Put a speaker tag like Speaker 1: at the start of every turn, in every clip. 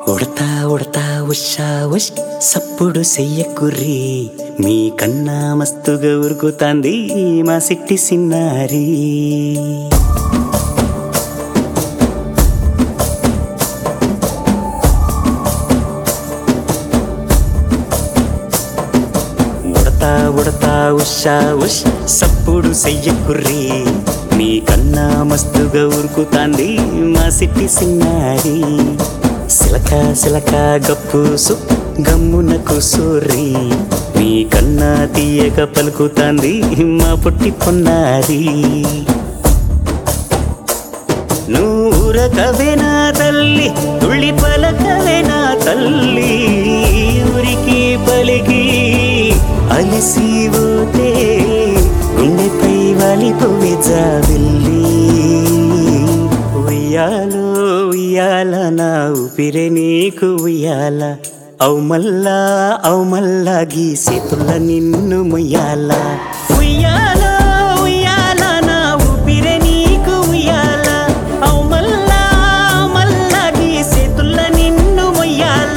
Speaker 1: ఉడతా ఉడతా ఉషా ఉష్ సప్పుడు చెయ్యకుర్రి మీ కన్నా మస్తుగా ఉరుకుతాంది మా సిట్టి సిన్నారి ఉడతా ఉడతా ఉషా ఉష్ సప్పుడు చెయ్యకుర్రి మీ కన్నా మస్తుగా ఉరుకుతాంది మా సిట్టి సిన్నారి సిలక సిలక గప్పు సు గమ్మున కూసూరి మీ కన్నా తీయక పలుకుతాంది మా పొట్టి పొన్నారి నూరకవేనా తల్లి తుళ్ళి పలకవేనా తల్లి ఊరికి పలికి అలిసి పోతే గుండెపై వాలిపోవే జాబిల్లి ఉయ్యాలో ఉయ్యాల నా ఊపిరే నీకు ఉయ్యాల అవు మల్లా అవు మల్లా గీసేతుల్ల నిన్ను ముయ్యాల ఉయ్యాల ఉయ్యాల నా ఊపిరే నీకు ఉయ్యాల అవు మల్లా అవు మల్లా గీసేతుల్ల నిన్ను ముయ్యాల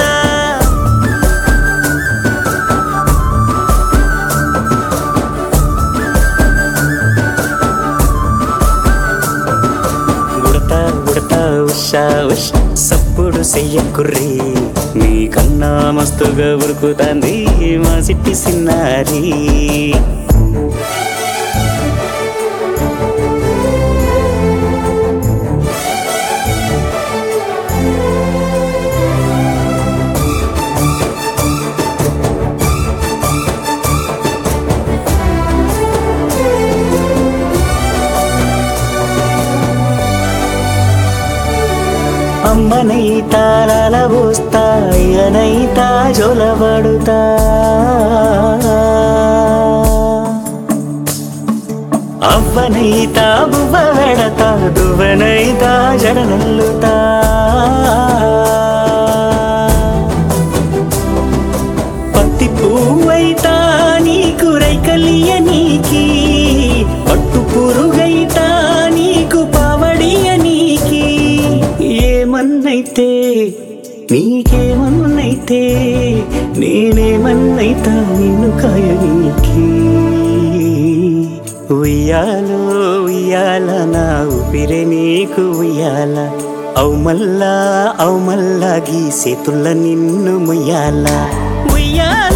Speaker 1: ఉడతా ఉడతా ఉషా ఉష్ సప్పుడు చెయ్యకుర్రి మీ కన్నా మస్తుగా ఉరుకుతాంది మా సిట్టి సిన్నారి అమ్మనైతా లలబోస్తా అయ్యనైతా జొలబడుతా అవ్వనైతా బువ్వ వెడతా దువ్వనైతా జడనల్లుతా పత్తి పువ్వైతా నీకు రైకలియ నీకి పట్టు పురుగైతా నీకు పావడియ నీకి ఏమన్నైతే నీకేమన్నైతే నేనేమన్నైతా నిన్ను కాయ నీకి ఉయ్యాలో ఉయ్యాల నా ఊపిరే నీకు ఉయ్యాల అవు మల్లా అవు మల్లా గీసేతుల్ల నిన్ను ముయ్యాల ఉయ్యాల